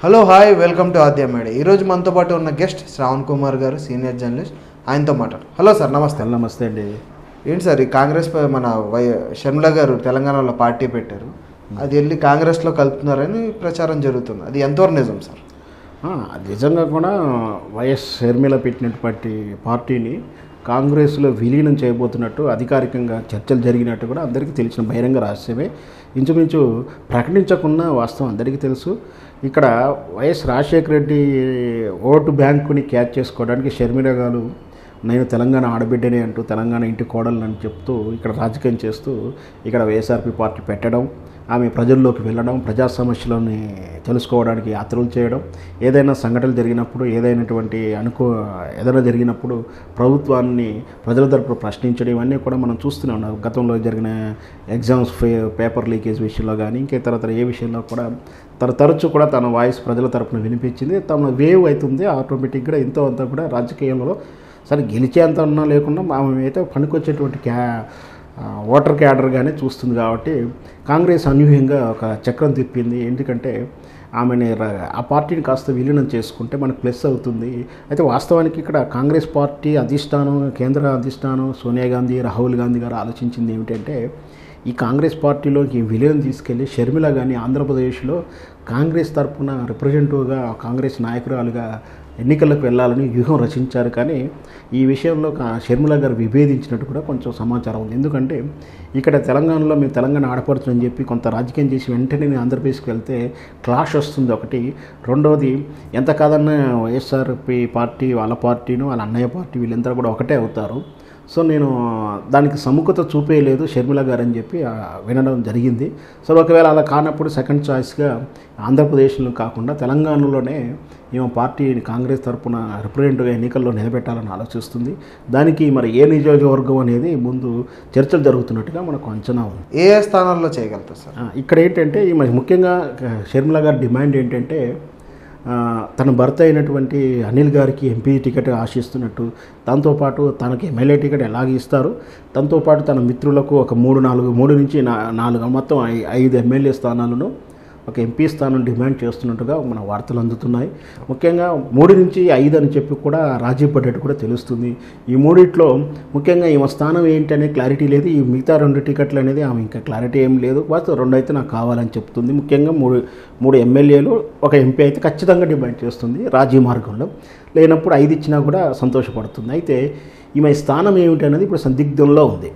hello hi welcome to Aadya Meda ఈరోజు మనతో పాటు ఉన్న గెస్ట్ శ్రావణ్ కుమార్ గారు సీనియర్ జర్నలిస్ట్ ఆయనతో మాట్లాడు హలో సార్ నమస్తే నమస్తే అండి ఏంటి సార్ ఈ కాంగ్రెస్ పై మన వై షర్మిల గారు తెలంగాణలో పార్టీ పెట్టారు అది వెళ్ళి కాంగ్రెస్లో కలుపుతున్నారని ప్రచారం జరుగుతుంది అది ఎంతవరకు నిజం సార్ ఆ, నిజంగా కూడా వైఎస్ షర్మిల పెట్టినటువంటి పార్టీని కాంగ్రెస్లో విలీనం చేయబోతున్నట్టు అధికారికంగా చర్చలు జరిగినట్టు కూడా అందరికీ తెలిసిన బహిరంగ రహస్యమే ఇంచుమించు ప్రకటించకున్న వాస్తవం అందరికీ తెలుసు ఇక్కడ వైఎస్ రాజశేఖర రెడ్డి ఓటు బ్యాంకుని క్యాచ్ చేసుకోవడానికి షర్మిల గారు నేను తెలంగాణ ఆడబిడ్డనే అంటూ తెలంగాణ ఇంటి కోడలని చెప్తూ ఇక్కడ రాజకీయం చేస్తూ ఇక్కడ వైఎస్ఆర్పి పార్టీ పెట్టడం ఆమె ప్రజల్లోకి వెళ్ళడం ప్రజా సమస్యలని తెలుసుకోవడానికి యాత్రలు చేయడం ఏదైనా సంఘటనలు జరిగినప్పుడు ఏదైనటువంటి అనుకో ఏదైనా జరిగినప్పుడు ప్రభుత్వాన్ని ప్రజల తరపున ప్రశ్నించడం ఇవన్నీ కూడా మనం చూస్తూనే ఉన్నాం గతంలో జరిగిన ఎగ్జామ్స్ ఫే పేపర్ లీకేజ్ విషయంలో కానీ ఇంకే తర్వాత ఏ విషయంలో కూడా తన తరచు కూడా తన వాయిస్ ప్రజల తరపున వినిపించింది తన వేవ్ అవుతుంది ఆటోమేటిక్గా ఎంతో అంతా కూడా రాజకీయంలో సరే గెలిచేంత ఉన్నా లేకుండా ఆమె అయితే పనికొచ్చేటువంటి క్యా ఆ, ఓటర్ క్యాడర్గానే చూస్తుంది కాబట్టి కాంగ్రెస్ అనూహ్యంగా ఒక చక్రం తిప్పింది ఎందుకంటే ఆమెని ర- ఆ పార్టీని కాస్త విలీనం చేసుకుంటే మనకు ప్లస్ అవుతుంది అయితే వాస్తవానికి ఇక్కడ కాంగ్రెస్ పార్టీ అధిష్టానం కేంద్ర అధిష్టానం సోనియా గాంధీ రాహుల్ గాంధీ గారు ఆలోచించింది ఏమిటంటే ఈ కాంగ్రెస్ పార్టీలోకి విలీనం తీసుకెళ్లి షర్మిల కానీ ఆంధ్రప్రదేశ్లో కాంగ్రెస్ తరఫున రిప్రజెంటివ్గా కాంగ్రెస్ నాయకురాలుగా ఎన్నికలకు వెళ్ళాలని వ్యూహం రచించారు కానీ ఈ విషయంలో కా- షర్మిల గారు విభేదించినట్టు కూడా కొంచెం సమాచారం ఉంది ఎందుకంటే ఇక్కడ తెలంగాణలో మేము తెలంగాణ ఆడపడుతుందని చెప్పి కొంత రాజకీయం చేసి వెంటనే నేను ఆంధ్రప్రదేశ్కి వెళ్తే క్లాష్ వస్తుంది ఒకటి రెండవది ఎంత కాదన్నా వైఎస్ఆర్పి పార్టీ వాళ్ళ పార్టీను వాళ్ళ అన్నయ్య పార్టీ వీళ్ళందరూ కూడా ఒకటే అవుతారు సో నేను దానికి సముఖత చూపేయలేదు షర్మిల గారు అని చెప్పి ఆ, వినడం జరిగింది సో ఒకవేళ అలా కానప్పుడు సెకండ్ చాయిస్గా ఆంధ్రప్రదేశ్లో కాకుండా తెలంగాణలోనే ఈమె పార్టీ కాంగ్రెస్ తరపున రిప్రజెంటివ్గా ఎన్నికల్లో నిలబెట్టాలని ఆలోచిస్తుంది దానికి మరి ఏ నియోజకవర్గం అనేది ముందు చర్చలు జరుగుతున్నట్టుగా మనకు అంచనా ఉంది ఏ ఏ స్థానాల్లో చేయగలుగుతారు సార్ ఆ, ఇక్కడ ఏంటంటే ఈ మరి ముఖ్యంగా ఆ, షర్మిల గారి డిమాండ్ ఏంటంటే ఆ, తన భర్త అయినటువంటి అనిల్ గారికి ఎంపీ టికెట్ ఆశిస్తున్నట్టు దాంతోపాటు తనకి ఎమ్మెల్యే టికెట్ ఎలాగ ఇస్తారు దాంతోపాటు తన మిత్రులకు ఒక మూడు నాలుగు మూడు నుంచి నా నాలుగు మొత్తం ఐ- ఐదు ఎమ్మెల్యే స్థానాలను ఒక ఎంపీ స్థానం డిమాండ్ చేస్తున్నట్టుగా మన వార్తలు అందుతున్నాయి ముఖ్యంగా మూడు నుంచి ఐదు అని చెప్పి కూడా రాజీ పడ్డట్టు కూడా తెలుస్తుంది ఈ మూడిట్లో ముఖ్యంగా ఈమె స్థానం ఏంటి అనే క్లారిటీ లేదు ఈ మిగతా రెండు టికెట్లు అనేది ఆమె ఇంకా క్లారిటీ ఏం లేదు వాస్తవం రెండు అయితే నాకు కావాలని చెప్తుంది ముఖ్యంగా మూడు మూడు ఎమ్మెల్యేలు ఒక ఎంపీ అయితే ఖచ్చితంగా డిమాండ్ చేస్తుంది రాజీ మార్గంలో లేనప్పుడు ఐదు ఇచ్చినా కూడా సంతోషపడుతుంది అయితే ఈమె స్థానం ఏమిటి అనేది ఇప్పుడు సందిగ్ధంలో ఉంది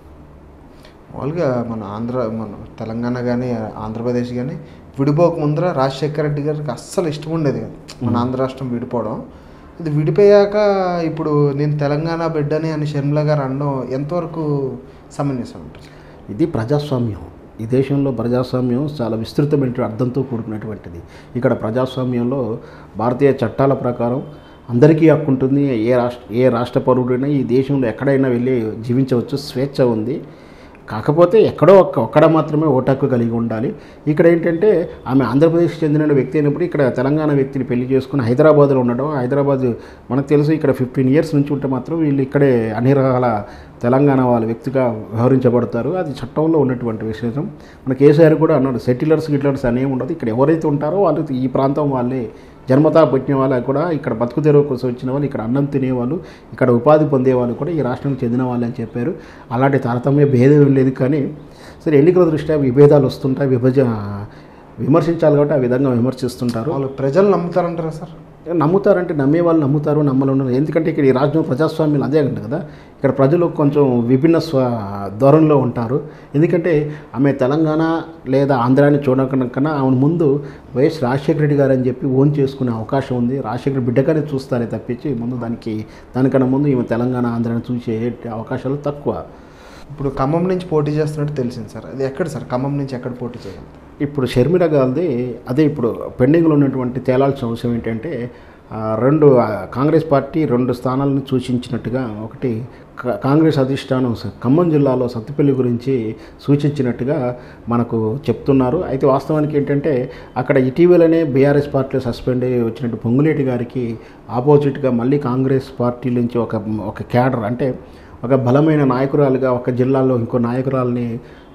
మామూలుగా మన ఆంధ్ర మన తెలంగాణ కానీ ఆంధ్రప్రదేశ్ కానీ విడిపోక ముందర రాజశేఖర రెడ్డి గారికి అస్సలు ఇష్టం ఉండేది కాదు మన ఆంధ్ర రాష్ట్రం విడిపోవడం ఇది విడిపోయాక ఇప్పుడు నేను తెలంగాణ బిడ్డని అని షర్మిల గారు అనడం ఎంతవరకు సమంజసం ఉంటుంది ఇది ప్రజాస్వామ్యం ఈ దేశంలో ప్రజాస్వామ్యం చాలా విస్తృతమైన అర్థంతో కూడుకున్నటువంటిది ఇక్కడ ప్రజాస్వామ్యంలో భారతీయ చట్టాల ప్రకారం అందరికీ హక్కు ఉంటుంది ఏ రాష్ట్ర ఏ రాష్ట్ర పౌరుడైనా ఈ దేశంలో ఎక్కడైనా వెళ్ళి జీవించవచ్చు స్వేచ్ఛ ఉంది కాకపోతే ఎక్కడో ఒక్క ఒక్కడ మాత్రమే ఓటు హక్కు కలిగి ఉండాలి ఇక్కడ ఏంటంటే ఆమె ఆంధ్రప్రదేశ్కి చెందిన వ్యక్తి అయినప్పుడు ఇక్కడ తెలంగాణ వ్యక్తిని పెళ్లి చేసుకుని హైదరాబాద్లో ఉండడం హైదరాబాద్ మనకు తెలుసు ఇక్కడ ఫిఫ్టీన్ ఇయర్స్ నుంచి ఉంటే మాత్రం వీళ్ళు ఇక్కడే అన్ని రకాల తెలంగాణ వాళ్ళ వ్యక్తిగా వ్యవహరించబడతారు అది చట్టంలో ఉన్నటువంటి విషయం మన కేసీఆర్ కూడా అన్నాడు సెటిలర్స్ గిట్లర్స్ అనేవి ఉండదు ఇక్కడ ఎవరైతే ఉంటారో వాళ్ళు ఈ ప్రాంతం వాళ్ళే జన్మతా పుట్టిన వాళ్ళు కూడా ఇక్కడ బతుకు తెరువు కోసం వచ్చిన వాళ్ళు ఇక్కడ అన్నం తినేవాళ్ళు ఇక్కడ ఉపాధి పొందేవాళ్ళు కూడా ఈ రాష్ట్రానికి చెందిన వాళ్ళు అని చెప్పారు అలాంటి తారతమ్య భేదం ఏం లేదు కానీ సరే ఎన్నికల దృష్ట్యా విభేదాలు వస్తుంటాయి విభజ విమర్శించాలి కాబట్టి ఆ విధంగా విమర్శిస్తుంటారు వాళ్ళు ప్రజలు నమ్ముతారంటారా సార్ నమ్ముతారంటే నమ్మే వాళ్ళు నమ్ముతారు నమ్మలు ఉండరు ఎందుకంటే ఇక్కడ ఈ రాజ్యం ప్రజాస్వామ్యం అదే అంట కదా ఇక్కడ ప్రజలు కొంచెం విభిన్న స్వ ధోరణిలో ఉంటారు ఎందుకంటే ఆమె తెలంగాణ లేదా ఆంధ్రాని చూడకుండా కన్నా ఆమె ముందు వైఎస్ రాజశేఖర రెడ్డి గారు అని చెప్పి ఓన్ చేసుకునే అవకాశం ఉంది రాజశేఖర బిడ్డగానే చూస్తారే తప్పించి ముందు దానికి దానికన్నా ముందు ఈమె తెలంగాణ ఆంధ్రాని చూసే అవకాశాలు తక్కువ ఇప్పుడు ఖమ్మం నుంచి పోటీ చేస్తున్నట్టు తెలిసింది సార్ అది ఎక్కడ సార్ ఖమ్మం నుంచి ఎక్కడ పోటీ చేయగలుగుతారు ఇప్పుడు షర్మిల గారిది అదే ఇప్పుడు పెండింగ్లో ఉన్నటువంటి తేలాల్సిన అవసరం ఏంటంటే ఆ, రెండు ఆ, కాంగ్రెస్ పార్టీ రెండు స్థానాలను సూచించినట్టుగా ఒకటి కా- కాంగ్రెస్ అధిష్టానం స- ఖమ్మం జిల్లాలో సత్తుపల్లి గురించి సూచించినట్టుగా మనకు చెప్తున్నారు అయితే వాస్తవానికి ఏంటంటే అక్కడ ఇటీవలనే బీఆర్ఎస్ పార్టీలో సస్పెండ్ అయ్యి వచ్చినట్టు పొంగులేటి గారికి ఆపోజిట్గా మళ్ళీ కాంగ్రెస్ పార్టీ నుంచి ఒక ఒక క్యాడర్ అంటే ఒక బలమైన నాయకురాలుగా ఒక జిల్లాలో ఇంకో నాయకురాలని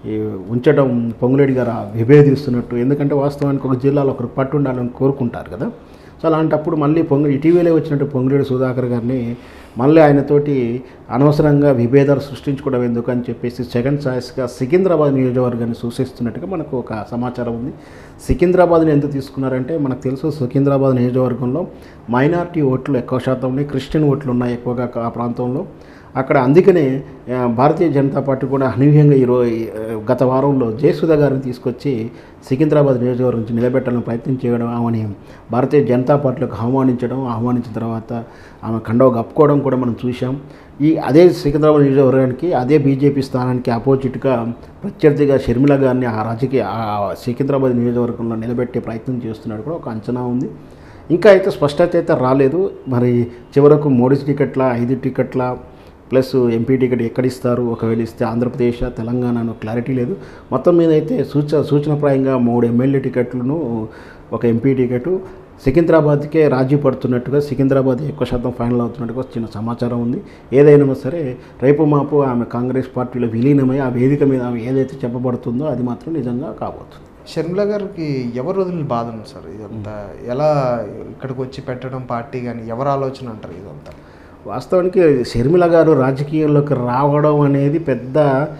ఈ ఉంచడం పొంగులేడి గారు విభేదిస్తున్నట్టు ఎందుకంటే వాస్తవానికి ఒక జిల్లాలో ఒకరు పట్టు ఉండాలని కోరుకుంటారు కదా సో అలాంటప్పుడు మళ్ళీ పొంగు ఇటీవలే వచ్చినట్టు పొంగులేడి సుధాకర్ గారిని మళ్ళీ ఆయనతోటి అనవసరంగా విభేదాలు సృష్టించుకోవడం ఎందుకు అని చెప్పేసి సెకండ్ చాయిస్గా సికింద్రాబాద్ నియోజకవర్గాన్ని సూచిస్తున్నట్టుగా మనకు ఒక సమాచారం ఉంది సికింద్రాబాద్ని ఎందుకు తీసుకున్నారంటే మనకు తెలుసు సికింద్రాబాద్ నియోజకవర్గంలో మైనారిటీ ఓట్లు ఎక్కువ శాతం ఉన్నాయి క్రిస్టియన్ ఓట్లు ఉన్నాయి ఎక్కువగా ఆ ప్రాంతంలో అక్కడ అందుకనే ఆ, భారతీయ జనతా పార్టీ కూడా అనూహ్యంగా ఈరోజు గత వారంలో జయసుధ గారిని తీసుకొచ్చి సికింద్రాబాద్ నియోజకవర్గం నుంచి నిలబెట్టాలని ప్రయత్నం చేయడం ఆమెని భారతీయ జనతా పార్టీలోకి ఆహ్వానించడం ఆహ్వానించిన తర్వాత ఆమె కండవ కప్పుకోవడం కూడా మనం చూసాం ఈ అదే సికింద్రాబాద్ నియోజకవర్గానికి అదే బీజేపీ స్థానానికి ఆపోజిట్గా ప్రత్యర్థిగా షర్మిల గారిని ఆ రాజకీయ ఆ సికింద్రాబాద్ నియోజకవర్గంలో నిలబెట్టే ప్రయత్నం చేస్తున్నాడు కూడా ఒక అంచనా ఉంది ఇంకా అయితే స్పష్టత అయితే రాలేదు మరి చివరకు మూడు టికెట్ల ఐదు టికెట్ల ప్లస్ ఎంపీ టికెట్ ఎక్కడ ఇస్తారు ఒకవేళ ఇస్తే ఆంధ్రప్రదేశ్ తెలంగాణను క్లారిటీ లేదు మొత్తం మీద అయితే సూచ సూచనప్రాయంగా మూడు ఎమ్మెల్యే టికెట్లను ఒక ఎంపీ టికెట్ సికింద్రాబాద్కే రాజీ పడుతున్నట్టుగా సికింద్రాబాద్ ఎక్కువ శాతం ఫైనల్ అవుతున్నట్టుగా చిన్న సమాచారం ఉంది ఏదైనా సరే రేపు మాపు ఆమె కాంగ్రెస్ పార్టీలో విలీనమై ఆ వేదిక మీద ఆమె ఏదైతే చెప్పబడుతుందో అది మాత్రం నిజంగా కాబోతుంది షర్మిల గారికి ఎవరు వదిలిన బాధ ఉంది సార్ ఇదంతా ఎలా ఇక్కడికి వచ్చి పెట్టడం పార్టీ కానీ ఎవరు ఆలోచన అంటారు ఇదంతా వాస్తవానికి షర్మిల గారు రాజకీయాల్లోకి రావడం అనేది పెద్ద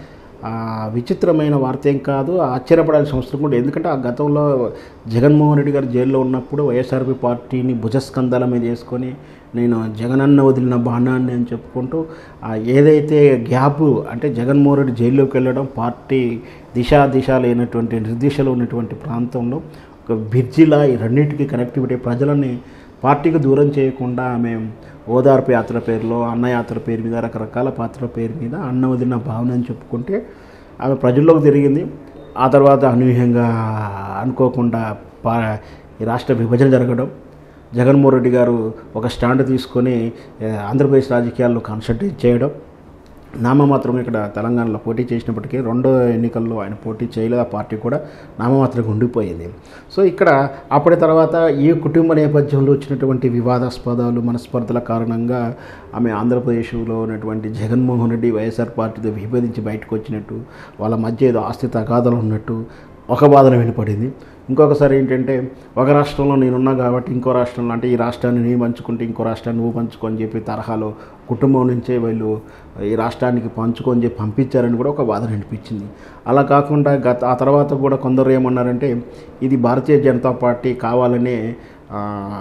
ఆ, విచిత్రమైన వార్త ఏం కాదు ఆశ్చర్యపడాల్సిన అవసరం కూడా ఎందుకంటే ఆ గతంలో జగన్మోహన్ రెడ్డి గారు జైల్లో ఉన్నప్పుడు వైఎస్ఆర్పి పార్టీని భుజస్కంధాల మీద వేసుకొని నేను జగనన్న వదిలిన బాణాన్ని అని చెప్పుకుంటూ ఆ ఏదైతే గ్యాప్ అంటే జగన్మోహన్ రెడ్డి జైల్లోకి వెళ్ళడం పార్టీ దిశ దిశ లేనటువంటి నిర్దిశలో ఉన్నటువంటి ప్రాంతంలో ఒక బ్రిడ్జిలా ఈ రెండింటికి కనెక్టివిటీ ప్రజలని పార్టీకి దూరం చేయకుండా ఆమె ఓదార్పు యాత్ర పేరులో అన్న యాత్ర పేరు మీద రకరకాల పాత్ర పేరు మీద అన్న వదిలిన భావన అని చెప్పుకుంటే ఆమె ప్రజల్లోకి తిరిగింది ఆ తర్వాత అనూహ్యంగా అనుకోకుండా పా ఈ రాష్ట్ర విభజన జరగడం జగన్మోహన్ రెడ్డి గారు ఒక స్టాండ్ తీసుకొని ఏ, ఆంధ్రప్రదేశ్ రాజకీయాల్లో కాన్సన్ట్రేట్ చేయడం నామమాత్రం ఇక్కడ తెలంగాణలో పోటీ చేసినప్పటికీ రెండో ఎన్నికల్లో ఆయన పోటీ చేయలేదు ఆ పార్టీ కూడా నామమాత్రంగా ఉండిపోయింది సో ఇక్కడ అప్పటి తర్వాత ఈ కుటుంబ నేపథ్యంలో వచ్చినటువంటి వివాదాస్పదాలు మనస్పర్ధల కారణంగా ఆమె ఆంధ్రప్రదేశ్లో ఉన్నటువంటి జగన్మోహన్ రెడ్డి వైఎస్ఆర్ పార్టీతో విభేదించి బయటకు వచ్చినట్టు వాళ్ళ మధ్య ఏదో ఆస్తి తగాదాలు ఉన్నట్టు ఒక వాదన వినపడింది ఇంకొకసారి ఏంటంటే ఒక రాష్ట్రంలో నేనున్నా కాబట్టి ఇంకో రాష్ట్రంలో అంటే ఈ రాష్ట్రాన్ని నేను పంచుకుంటే ఇంకో రాష్ట్రాన్ని నువ్వు పంచుకో అని చెప్పి తరహాలో కుటుంబం నుంచే వీళ్ళు ఈ రాష్ట్రానికి పంచుకొని చెప్పి పంపించారని కూడా ఒక వాదన అనిపించింది అలా కాకుండా గత ఆ తర్వాత కూడా కొందరు ఏమన్నారంటే ఇది భారతీయ జనతా పార్టీ కావాలనే ఆ,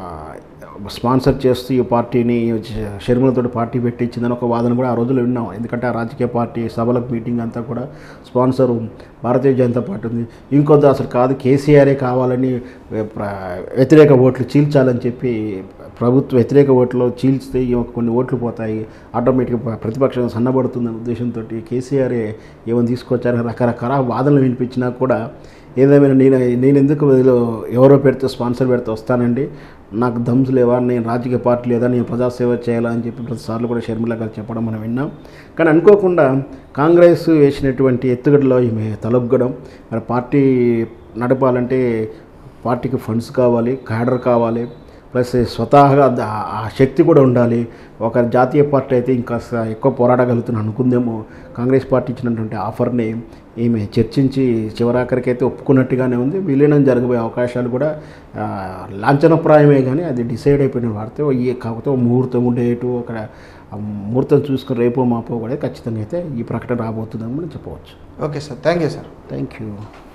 స్పాన్సర్ చేస్తూ ఈ పార్టీని షర్మిలతో పార్టీ పెట్టించిందని ఒక వాదన కూడా ఆ రోజుల్లో విన్నాం ఎందుకంటే ఆ రాజకీయ పార్టీ సభలకు మీటింగ్ అంతా కూడా స్పాన్సరు భారతీయ జనతా పార్టీ ఉంది ఇంకొద్దు అసలు కాదు కేసీఆరే కావాలని ప్ర- వ్యతిరేక ఓట్లు చీల్చాలని చెప్పి ప్రభుత్వ వ్యతిరేక ఓట్లు చీల్చితే ఈ కొన్ని ఓట్లు పోతాయి ఆటోమేటిక్గా ప్రతిపక్షం సన్నబడుతుందనే ఉద్దేశంతో కేసీఆరే ఏమైనా తీసుకొచ్చారు రకరకాల వాదనలు వినిపించినా కూడా ఏదేమైనా నేను నేను ఎందుకు ఇందులో ఎవరో పెడితే స్పాన్సర్ పెడితే వస్తానండి నాకు దమ్స్ లేవా నేను రాజకీయ పార్టీ లేదా నేను ప్రజాసేవ చేయాలా అని చెప్పి ప్రతిసార్లు కూడా షర్మిల గారు చెప్పడం మనం విన్నాం కానీ అనుకోకుండా కాంగ్రెస్ వేసినటువంటి ఎత్తుగడలో ఈమె తలొగ్గడం మరి పార్టీ నడపాలంటే పార్టీకి ఫండ్స్ కావాలి క్యాడర్ కావాలి ప్లస్ స్వతహాగా ద- ఆ శక్తి కూడా ఉండాలి ఒక జాతీయ పార్టీ అయితే ఇంకా స- ఎక్కువ పోరాడగలుగుతున్నాను అనుకుందేమో కాంగ్రెస్ పార్టీ ఇచ్చినటువంటి ఆఫర్ని ఈమె చర్చించి చివరాఖరికి అయితే ఒప్పుకున్నట్టుగానే ఉంది విలీనం జరగబోయే అవకాశాలు కూడా ఆ, లాంఛనప్రాయమే కానీ అది డిసైడ్ అయిపోయిన వాడితే ఈ కాకపోతే ఓ ముహూర్తం ఉండేటు అక్కడ ఆ ముహూర్తం చూసుకుని రేపో మాపో కూడా ఖచ్చితంగా అయితే ఈ ప్రకటన రాబోతుందని మనం చెప్పవచ్చు okay sir thank you sir thank you